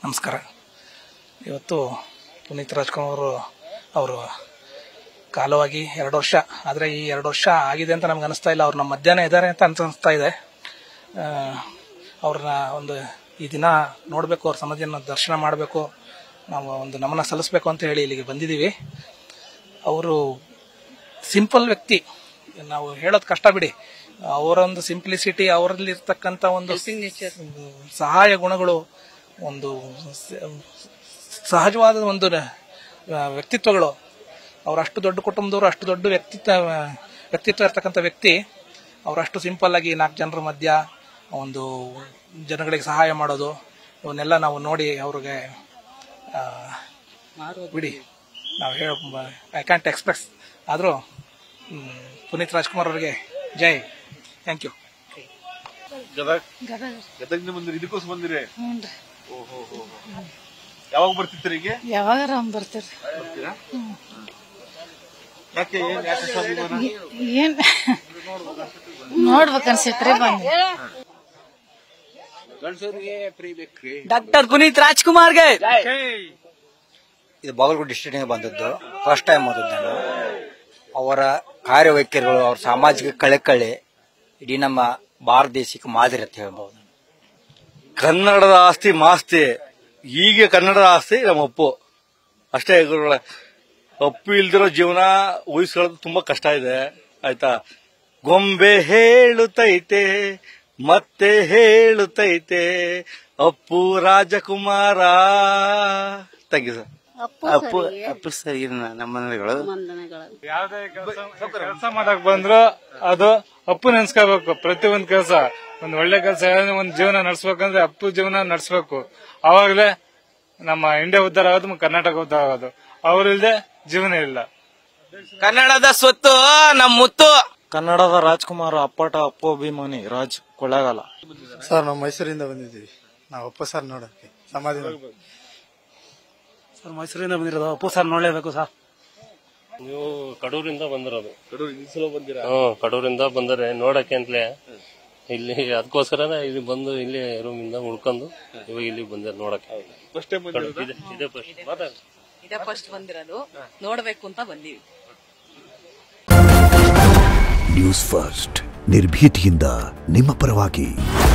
ನಮಸ್ಕಾರ ಇವತ್ತು ಪುನೀತ್ ರಾಜ್ಕುಮಾರ್ ಅವರು ಅವರು ಕಾಲವಾಗಿ ಎರಡು ವರ್ಷ ಆದರೆ ಈ ಎರಡು ವರ್ಷ ಆಗಿದೆ ಅಂತ ನಮ್ಗೆ ಅನಿಸ್ತಾ ಇಲ್ಲ ಅವ್ರು ನಮ್ಮ ಮಧ್ಯಾಹ್ನ ಇದ್ದಾರೆ ಅಂತ ಅನಿಸ್ತಾ ಇದೆ ಆ, ಅವ್ರನ್ನ ಒಂದು ಈ ದಿನ ನೋಡಬೇಕು ಅವ್ರ ಸಮಾಧಿಯನ್ನು ದರ್ಶನ ಮಾಡಬೇಕು ನಾವು ಒಂದು ನಮನ ಸಲ್ಲಿಸ್ಬೇಕು ಅಂತ ಹೇಳಿ ಇಲ್ಲಿಗೆ ಬಂದಿದ್ದೀವಿ ಅವರು ಸಿಂಪಲ್ ವ್ಯಕ್ತಿ ನಾವು ಹೇಳೋದು ಕಷ್ಟ ಬಿಡಿ ಅವರೊಂದು ಸಿಂಪ್ಲಿಸಿಟಿ ಅವರಲ್ಲಿ ಇರ್ತಕ್ಕಂಥ ಒಂದು ಒಂದು ಸಹಾಯ ಗುಣಗಳು ಒಂದು ಸ- ಸಹಜವಾದ ಒಂದು ಆ, ವ್ಯಕ್ತಿತ್ವಗಳು ಅವ್ರು ಅಷ್ಟು ದೊಡ್ಡ ಕುಟುಂಬದವರು ಅಷ್ಟು ದೊಡ್ಡ ವ್ಯಕ್ತಿತ್ವ ವ್ಯಕ್ತಿತ್ವ ಇರ್ತಕ್ಕಂಥ ವ್ಯಕ್ತಿ ಅವರಷ್ಟು ಸಿಂಪಲ್ ಆಗಿ ನಾಲ್ಕು ಜನರ ಮಧ್ಯ ಒಂದು ಜನಗಳಿಗೆ ಸಹಾಯ ಮಾಡೋದು ಇವನ್ನೆಲ್ಲ ನಾವು ನೋಡಿ ಅವ್ರಿಗೆ ಆ, ಬಿಡಿ ನಾವು ಹೇಳ ಐ ಕ್ಯಾಂಟ್ ಎಕ್ಸ್ಪ್ರೆಸ್ ಆದರೂ ಪುನೀತ್ ರಾಜ್ಕುಮಾರ್ ಅವರಿಗೆ ಜೈ ಥ್ಯಾಂಕ್ ಯು ಗದಗ್ ಗದಗ ಗದಗ್ನ ಬಂದಿರಿ ಇದಕ್ಕೋಸ್ಕರ ಬಂದಿರಿ ಹ್ಞೂನ್ರಿ ಓಹೋ ಯಾವಾಗ ಬರ್ತಿರ್ತೀರಿ ಈಗ ಯಾವಾಗಾರ ಒಮ್ಮೆ ಬರ್ತೀರಿ ಬರ್ತೀರಾ ಯಾಕೆ ಏನ್ ಯಾಕೆ ಸ್ವಾಭಿಮಾನ ಏನ್ ನೋಡ್ಬೇಕು ಅನ್ಸೈತ್ರಿ ಬಂದ್ವಿ ಡಾಕ್ಟರ್ ಪುನೀತ್ ರಾಜ್ಕುಮಾರ್ಗೆ ಇದು ಬಾಗಲಕೋಟೆ ಡಿಸ್ಟ್ರಿಕ್ಟ್ಗೆ ಬಂದದ್ದು ಫಸ್ಟ್ ಟೈಮ್ ಬಂದದ್ದು ನಾನು ಅವರ ಕಾರ್ಯವೈಖರಿಗಳು ಅವರ ಸಾಮಾಜಿಕ ಕಳಕಳಿ ಇಡೀ ನಮ್ಮ ಭಾರತ ದೇಶಕ್ಕೆ ಮಾದರಿ ಅಂತ ಹೇಳ್ಬೋದು ಕನ್ನಡದ ಆಸ್ತಿ ಮಾಸ್ತಿ ಈಗ ಕನ್ನಡದ ಆಸ್ತಿ ನಮ್ಮ ಅಪ್ಪು ಅಷ್ಟೇ ಗುರುಗಳೇ ಅಪ್ಪು ಇಲ್ದಿರೋ ಜೀವನ ಊಹಿಸ್ಕೊಳ್ಳೋದು ತುಂಬಾ ಕಷ್ಟ ಇದೆ ಆಯ್ತಾ ಗೊಂಬೆ ಹೇಳುತ್ತೈತೆ ಮತ್ತೆ ಹೇಳುತ್ತೈತೆ Appu Rajkumar thank you sir Appu Appu ಸರಿ ನಮ್ಮ ಮನೆಗಳು ಯಾವ್ದೇ ಕೆಲಸ ಮಾಡಕ್ ಬಂದ್ರು ಅದು ಅಪ್ಪು ನೆನ್ಸ್ಕೋಬೇಕು ಪ್ರತಿ ಒಂದ್ ಕೆಲಸ ಒಂದ್ ಒಳ್ಳೆ ಕೆಲಸ ಒಂದ್ ಜೀವನ ನಡ್ಸ್ಬೇಕಂದ್ರೆ ಅಪ್ಪು ಜೀವನ ನಡ್ಸ್ಬೇಕು ಅವಾಗ್ಲೇ ನಮ್ಮ ಇಂಡಿಯಾ ಉದ್ಧಾರ ಆಗೋದು ಮತ್ತು ಕರ್ನಾಟಕ ಉದ್ಧಾರ ಆಗೋದು ಅವ್ರಿಲ್ದೆ ಜೀವನ ಇಲ್ಲ ಕನ್ನಡದ ಸ್ವತ್ತು ನಮ್ಮ ಮುತ್ತು ಕನ್ನಡದ ರಾಜ್ಕುಮಾರ್ ಅಪ್ಪಟ ಅಪ್ಪು ಅಭಿಮಾನಿ ರಾಜ್ ಕೊಳ್ಳೇಗಾಲ ಸರ್ ನಾವು ಮೈಸೂರಿಂದ ಬಂದಿದ್ದೀವಿ ನಾವು ಅಪ್ಪ ಸರ್ ನೋಡಕ್ಕೆ ಸಮಾಧಿ ನೋಡಿ. ಸರ್ ಮೈಸೂರಿಂದ ಬಂದಿರೋದು ಅಪ್ಪು ಸರ್ ನೋಡ್ಲೇಬೇಕು ಸರ್ ನೀವು ಕಡೂರಿಂದ ಬಂದಿರೋದು ಕಡೂರು ಈ ಸಲ ಬಂದಿರಾ ಹ್ಮ್ ಕಡೂರಿಂದ ಬಂದರೆ ನೋಡಕ್ಕೆ ಅಂತಲೇ ಇಲ್ಲಿ ಅದಕ್ಕೋಸ್ಕರನೇ ಇಲ್ಲಿ ಬಂದು ಇಲ್ಲಿ ರೂಮ್ ಇಂದ ಉಳ್ಕೊಂಡು ಇವಾಗ ಇಲ್ಲಿ ಬಂದೆ ನೋಡಕ್ಕೆ ಫಸ್ಟ್ ಟೈಮ್ ಬಂದಿರೋದಾ? ಇದೆ- ಇದೆ first. ಮಾತಾಡು. ಇದೇ ಫಸ್ಟ್ ಬಂದಿರೋದು ನೋಡ್ಬೇಕು ಅಂತ ಬಂದೀವಿ ನ್ಯೂಸ್ ಫಸ್ಟ್ ನಿರ್ಭೀತಿಯಿಂದ ನಿಮ್ಮ ಪರವಾಗಿ